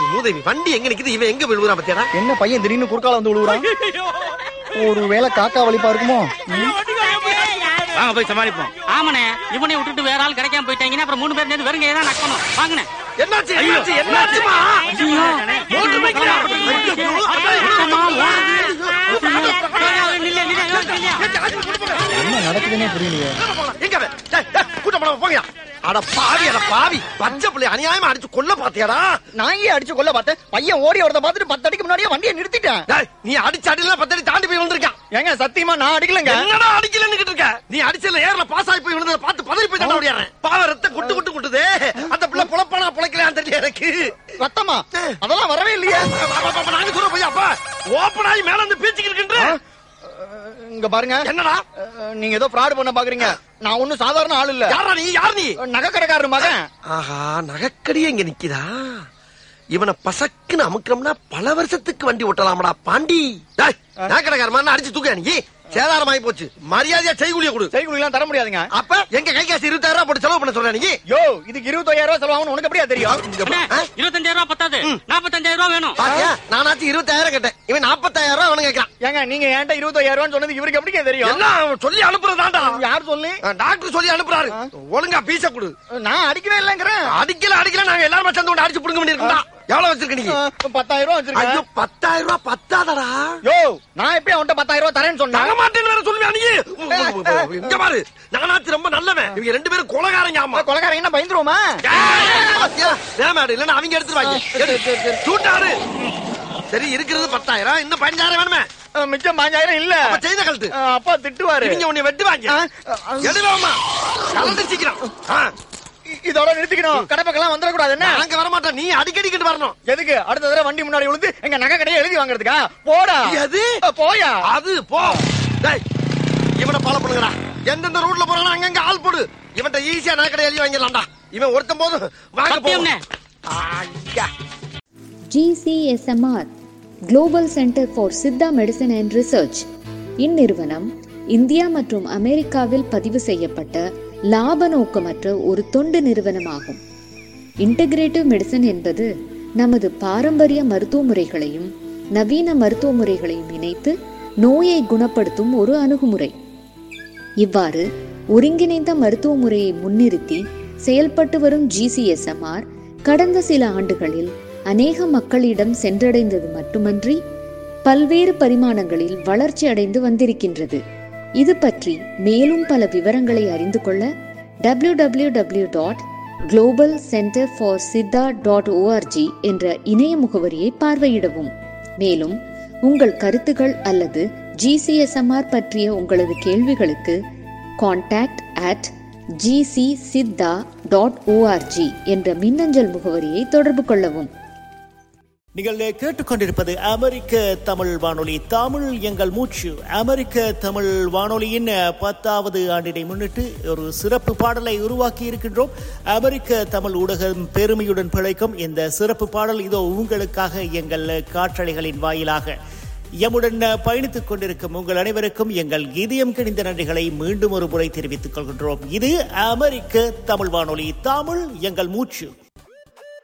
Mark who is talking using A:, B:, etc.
A: மூதேவி வண்டி எங்க நிக்குது இவன் எங்க விழுவுறான் பத்தியாடா
B: என்ன பையன் திடீர்னு குறுக்கால வந்து விழுகுறான் ஒரு வேளை காக்கா வலிப்பா இருக்குமோ ம்.
C: வாங்க போய் சமாளிப்போம்
D: ஆமாண்ணே இவனை விட்டுட்டு வேற ஆள் கிடைக்காம போயிட்டாங்கன்னா அப்புறம் மூணு பேர் சேர்ந்து வெறுங்க தான் நக்கணும் வாங்கண்ணே
A: என்னாச்சு என்னாச்சு என்னாச்சுமா மோட்டர் பைக்ல ஐயோ,
D: நில்ல, நில்ல, நில்ல.
B: என்ன நடக்குதுன்னே புரியலையே
A: எங்க அவன்? டேய், டேய், கூட்டம் போடாம போங்கயா அட பாவி அட பாவி பச்சை பிள்ளை அநியாயமா அடிச்சு கொல்ல பாத்தியாடா
B: நான் ஏன் அடிச்சு கொல்ல பார்த்தேன் பையன் ஓடி வரத பார்த்துட்டு பத்து அடிக்கு முன்னாடியே வண்டியை நிறுத்திட்டேன்
A: டேய், நீ அடிச்ச அடியில பத்தடி தாண்டி போய் வந்திருக்கான்
B: ஏங்க சத்தியமா நான் அடிக்கலங்க
A: என்னடா அடிக்கலன்னு இருக்க நீ அடிச்சல ஏர்ல பாஸ் ஆகி போய் விழுந்தத பார்த்து பதறி போய் தண்ணி ஓடியாரன் பாவ ரத்த குட்டு குட்டு குட்டுதே அந்த பிள்ளை புலப்பானா புழைக்கலையான்னு தெரியல எனக்கு
B: ரத்தமா அதெல்லாம் வரவே இல்லையே
A: அப்ப, அப்ப, அப்ப, நாங்க சொல்ற போய் அப்பா ஓப்பன் ஆகி மேல இருந்து பீச்சுக்கு இருக்கின்ற
B: இங்க பாருங்க
A: என்னடா
B: அஹ், நீங்க ஏதோ ஃப்ராட் பண்ண பாக்குறீங்க நான் ஒண்ணும் சாதாரண ஆள் இல்ல
A: யாரா நீ யார் நீ
B: நகைக்கடைக்காரர் மகன்
A: ஆஹா நகைக்கடியே இங்க நிக்குதா இவனை பசக்குன்னு அமுக்கணும்னா பல வருஷத்துக்கு வண்டி ஓட்டலாமடா பாண்டி டேய், நகைக்கடைக்கார மாதிரி அடிச்சு தூக்க நீ சேதாரமாயி போச்சு மரியாதையா செய்கூலிய கொடு
B: செய்குலிலாம் தர முடியாதுங்க
A: அப்ப எங்க கை காசு இருபத்தாயிரம் ரூபாய் போட்டு செலவு பண்ண சொல்ற நீ
B: யோ இதுக்கு இருபத்தாயிரம் ரூபாய் செலவாகணும் உனக்கு எப்படியா தெரியும்
D: அண்ணே,
A: ஆ?
D: இருபத்தஞ்சாயிரம் ரூபாய் பத்தாது நாற்பத்தஞ்சாயிரம் ரூபாய் வேணும்
A: பாத்தியா நானாச்சும் இருபத்தாயிரம் கேட்டேன் இவன் நாற்பத்தாயிரம் ரூபாய் அவனு கேட்கறான்
B: ஏங்க நீங்க என்கிட்ட இருபத்தாயிரம் ரூபாய் சொன்னது இவருக்கு எப்படிங்க தெரியும்
A: எல்லாம் அவன் சொல்லி அனுப்புறதாண்டா
B: யார் சொல்லி
A: டாக்டர் சொல்லி அனுப்புறாரு ஒழுங்கா பீச கொடு
B: நான் அடிக்கவே இல்லைங்கிறேன்
A: அடிக்கல அடிக்கல நாங்க எல்லாரும் சேர்ந்து கொண்டு அடிச்சு புடுங்க வேண்டியிருக்கா எவ்வளவு வச்சிருக்க நீ
B: அஹ், பத்தாயிரம் ரூபாய்
A: ஐயோ
B: வச்சிருக்கேன்
A: பத்தாயிரம் ரூபாய் பத்தாதடா
B: யோ நான் எப்படி அவன்கிட்ட பத்தாயிரம் ரூபாய் தரேன்னு
A: தர
B: சொன்னேன்
A: மாட்டேன்னு வேற சொல்லுவியா நீ இங்க பாரு நானாச்சு ரொம்ப நல்லவன் இவங்க ரெண்டு பேரும் கொலகாரங்க ஆமா
B: கொலகாரங்க என்ன பயந்துருவோமா
A: பாத்தியா வேமாடு இல்லன்னா அவங்க எடுத்துருவாங்க சூட்டாரு சரி இருக்கிறது பத்தாயிரம் இன்னும் பதினஞ்சாயிரம் வேணுமே
B: அஹ், மிச்சம் பாஞ்சாயிரம் இல்ல
A: அப்ப செய்த கழுத்து
B: அஹ், அப்பா திட்டுவாரு
A: இவங்க உன்னை வெட்டுவாங்க
B: அஹ், அஹ்,
A: எடுவாமா கலந்து சீக்கிரம் ஆ,
B: இ- இதோட நிறுத்திக்கணும் கடை பக்கம் வந்துடக்கூடாது என்ன
A: நாங்க வர மாட்டோம் நீ அடிக்கடி கிட்ட வரணும்
B: எதுக்கு அடுத்த தடவை வண்டி முன்னாடி விழுந்து எங்க நகை கடையை எழுதி வாங்குறதுக்கா போடா
A: எது?
B: அஹ், போயா
A: அது போ டேய் இவனை ஃபாலோ பண்ணுங்கடா எந்தெந்த ரூட்ல போறானோ அங்கங்க ஆள் போடு இவன்ட்ட ஈஸியா நான் கடை எழுதி வாங்கிடலாம்டா இவன் ஒருத்தன் போதும் வாங்க
D: சத்தியம்ண்ணே.
A: போவோம் ஐயா
E: GCSMR global centre for Siddha medicine and research இந்நிறுவனம் இந்தியா மற்றும் அமெரிக்காவில் பதிவு செய்யப்பட்ட லாப நோக்கமற்ற ஒரு தொண்டு நிறுவனமாகும் இன்டகிரேட்டிவ் மெடிசன் என்பது நமது பாரம்பரிய மருத்துவ முறைகளையும் நவீன மருத்துவ முறைகளையும் இணைத்து நோயை குணப்படுத்தும் ஒரு அணுகுமுறை இவ்வாறு ஒருங்கிணைந்த மருத்துவ முறையை முன்னிறுத்தி செயல்பட்டு வரும் ஜிசிஎஸ்எம்ஆர் கடந்த சில ஆண்டுகளில் அநேக மக்களிடம் சென்றடைந்தது மட்டுமன்றி பல்வேறு பரிமாணங்களில் வளர்ச்சி அடைந்து வந்திருக்கின்றது இது பற்றி மேலும் பல விவரங்களை அறிந்து கொள்ள W W W dot global centre for Siddha dot ORG என்ற இணைய முகவரியை பார்வையிடவும் மேலும் உங்கள் கருத்துகள் அல்லது ஜிசிஎஸ்எம்ஆர் பற்றிய உங்களது கேள்விகளுக்கு contact at GC Siddha dot ORG என்ற மின்னஞ்சல் முகவரியை தொடர்பு கொள்ளவும்
F: நீங்கள் கேட்டுக்கொண்டிருப்பது அமெரிக்க தமிழ் வானொலி தமிழ் எங்கள் மூச்சு அமெரிக்க தமிழ் வானொலியின் பத்தாவது ஆண்டினை முன்னிட்டு ஒரு சிறப்பு பாடலை உருவாக்கி இருக்கின்றோம் அமெரிக்க தமிழ் ஊடகம் பெருமையுடன் பிழைக்கும் இந்த சிறப்பு பாடல் இதோ உங்களுக்காக எங்கள் காற்றலைகளின் வாயிலாக எம்முடன் பயணித்துக் கொண்டிருக்கும் உங்கள் அனைவருக்கும் எங்கள் இதயம் கிணிந்த நன்றிகளை மீண்டும் ஒரு முறை தெரிவித்துக் கொள்கின்றோம் இது அமெரிக்க தமிழ் வானொலி தமிழ் எங்கள் மூச்சு